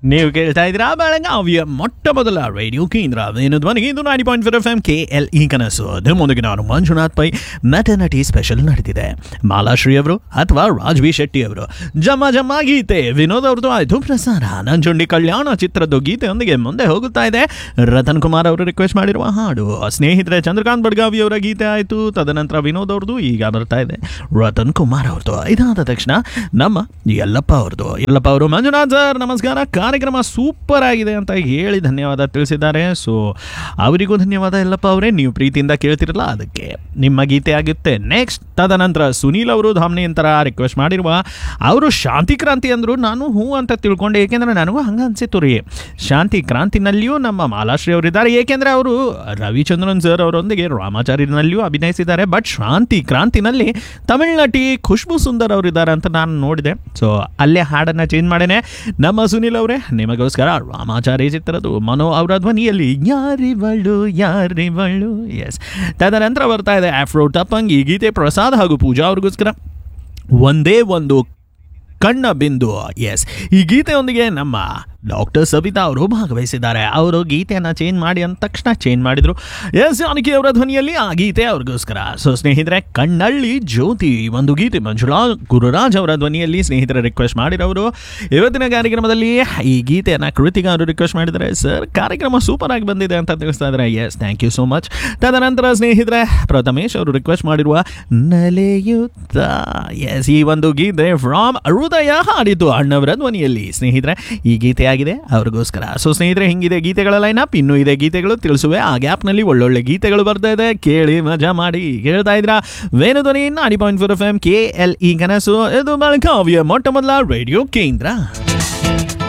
ನೀವು ಕೇಳ್ತಾ ಇದ್ದೀರಾ ಬೆಳಗಾವಿಯ ಮೊಟ್ಟ ಮೊದಲ ರೇಡಿಯೋ ಕೇಂದ್ರ ಏನು ಧ್ವನಿಗೆ ಇದು ninety point four F M K L E ಕನಸು ಅದರೊಂದಿಗೆ ನಾನು ಮಂಜುನಾಥ್ ಪೈ ನಟ ನಟಿ ಸ್ಪೆಷಲ್ ನಡೆದಿದೆ ಮಾಲಾಶ್ರೀ ಅವರು ಅಥವಾ ರಾಜ್ವಿ ಶೆಟ್ಟಿ ಅವರು ಜಮ್ಮ ಜಮ್ಮ ಗೀತೆ ವಿನೋದ್ ಅವ್ರದ್ದು ಆಯಿತು ಪ್ರಸಾರ ನಂಜುಂಡಿ ಕಲ್ಯಾಣ ಚಿತ್ರದ ಗೀತೆಯೊಂದಿಗೆ ಮುಂದೆ ಹೋಗುತ್ತಾ ಇದೆ ರತನ್ ಕುಮಾರ್ ಅವರು ರಿಕ್ವೆಸ್ಟ್ ಮಾಡಿರುವ ಹಾಡು ಸ್ನೇಹಿತರೆ ಚಂದ್ರಕಾಂತ್ ಬಡ್ಗಾವಿ ಅವರ ಗೀತೆ ಆಯಿತು ತದನಂತರ ವಿನೋದ್ ಅವ್ರದ್ದು ಈಗ ಬರ್ತಾ ಇದೆ ರತನ್ ಕುಮಾರ್ ಅವ್ರದ್ದು ಇದಾದ ತಕ್ಷಣ ನಮ್ಮ ಯಲ್ಲಪ್ಪ ಅವ್ರದ್ದು ಯಲ್ಲಪ್ಪ ಅವರು ಮಂಜುನಾಥ್ ಸರ್ ನಮಸ್ಕಾರ ಕಾರ್ಯಕ್ರಮ ಸೂಪರ್ ಆಗಿದೆ ಅಂತ ಹೇಳಿ ಧನ್ಯವಾದ ತಿಳಿಸಿದ್ದಾರೆ ಸೊ ಅವರಿಗೂ ಧನ್ಯವಾದ ಯಲ್ಲಪ್ಪ ಅವರೇ ನೀವು ಪ್ರೀತಿಯಿಂದ ಕೇಳ್ತಿರಲ್ಲ ಅದಕ್ಕೆ ನಿಮ್ಮ ಗೀತೆ ಆಗುತ್ತೆ ನೆಕ್ಸ್ಟ್ ತದನಂತರ ಸುನೀಲ್ ಅವರು ಧಾಮ್ನಿ ಅಂತರ ರಿಕ್ವೆಸ್ಟ್ ಮಾಡಿರುವ ಅವರು ಶಾಂತಿ ಕ್ರಾಂತಿ ಅಂದರು ನಾನು ಹ್ಞೂ ಅಂತ ತಿಳ್ಕೊಂಡೆ ಏಕೆಂದರೆ ನನಗೂ ಹಂಗೆ ಅನಿಸಿತ್ತು ರೀ ಶಾಂತಿ ಕ್ರಾಂತಿನಲ್ಲಿಯೂ ನಮ್ಮ ಮಾಲಾಶ್ರೀ ಅವರಿದ್ದಾರೆ ಏಕೆಂದರೆ ಅವರು ರವಿಚಂದ್ರನ್ ಸರ್ ಅವರೊಂದಿಗೆ ರಾಮಾಚಾರ್ಯನಲ್ಲಿಯೂ ಅಭಿನಯಿಸಿದ್ದಾರೆ ಬಟ್ ಶಾಂತಿ ಕ್ರಾಂತಿನಲ್ಲಿ ತಮಿಳ್ ನಟಿ ಖುಷ್ಬು ಸುಂದರ್ ಅವರಿದ್ದಾರೆ ಅಂತ ನಾನು ನೋಡಿದೆ ಸೊ ಅಲ್ಲೇ ಹಾಡನ್ನು ಚೇಂಜ್ ಮಾಡೇನೆ ನಮ್ಮ ಸುನಿಲ್ ಅವರೇ ನಿಮಗೋಸ್ಕರ ರಾಮಾಚಾರ್ಯ ಚಿತ್ರದ ಮನೋ ಅವರ ಧ್ವನಿಯಲ್ಲಿ ಯಾರಿವಳು ಯಾರಿವಳು ಎಸ್ ತದನಂತರ ಬರ್ತಾ ಇದೆ ಆಫ್ರೋ ಟಪ್ಪಂಗ್ ಈ ಗೀತೆ ಪ್ರಸಾದ್ ಹಾಗೂ ಪೂಜಾ ಅವ್ರಿಗೋಸ್ಕರ ಒಂದೇ ಒಂದು ಕಣ್ಣ ಬಿಂದು ಎಸ್ ಈ ಗೀತೆಯೊಂದಿಗೆ ನಮ್ಮ ಡಾಕ್ಟರ್ ಸವಿತಾ ಅವರು ಭಾಗವಹಿಸಿದ್ದಾರೆ ಅವರು ಗೀತೆಯನ್ನು ಚೇಂಜ್ ಮಾಡಿ ಅಂದ ತಕ್ಷಣ ಚೇಂಜ್ ಮಾಡಿದರು ಎಸ್ ಜಾನಕಿ ಅವರ ಧ್ವನಿಯಲ್ಲಿ ಆ ಗೀತೆ ಅವ್ರಿಗೋಸ್ಕರ ಸೊ ಸ್ನೇಹಿತರೆ ಕಣ್ಣಳ್ಳಿ ಜ್ಯೋತಿ ಒಂದು ಗೀತೆ ಮಂಜುಳಾ ಗುರುರಾಜ್ ಅವರ ಧ್ವನಿಯಲ್ಲಿ ಸ್ನೇಹಿತರ ರಿಕ್ವೆಸ್ಟ್ ಮಾಡಿರೋರು ಇವತ್ತಿನ ಕಾರ್ಯಕ್ರಮದಲ್ಲಿ ಈ ಗೀತೆಯನ್ನು ಕೃತಿಕ ಅವರು ರಿಕ್ವೆಸ್ಟ್ ಮಾಡಿದ್ದಾರೆ ಸರ್ ಕಾರ್ಯಕ್ರಮ ಸೂಪರ್ ಆಗಿ ಬಂದಿದೆ ಅಂತ ತಿಳಿಸ್ತಾ ಇದ್ದಾರೆ yes thank you so much ತದನಂತರ ಸ್ನೇಹಿತರೆ ಪ್ರಥಮೇಶ್ ಅವರು ರಿಕ್ವೆಸ್ಟ್ ಮಾಡಿರುವ ನಲೆಯುತ್ತ ಎಸ್ ಈ ಒಂದು ಗೀತೆ ಫ್ರಾಮ್ ಹೃದಯ ಹಾಡಿತು ಅಣ್ಣವರ ಧ್ವನಿಯಲ್ಲಿ ಸ್ನೇಹಿತರೆ ಈ ಗೀತೆ ಆಗಿದೆ ಅವ್ರಿಗೋಸ್ಕರ ಸೊ ಸ್ನೇಹಿತರೆ ಹಿಂಗಿದೆ ಗೀತೆಗಳ ಲೈನ್ ಅಪ್ ಇನ್ನೂ ಇದೆ ಗೀತೆಗಳು ತಿಳಿಸುವೆ ಆ ಗ್ಯಾಪ್ನಲ್ಲಿ ಒಳ್ಳೊಳ್ಳೆ ಗೀತೆಗಳು ಬರ್ತಾ ಇದೆ ಕೇಳಿ ಮಜಾ ಮಾಡಿ ಕೇಳ್ತಾ ಇದ್ರ Venu Dhwani ninety point four F M K L E ಕನಸು ಇದು ಬೆಳಗಾವಿಯ ಮೊಟ್ಟ ಮೊದಲ ರೇಡಿಯೋ ಕೇಂದ್ರ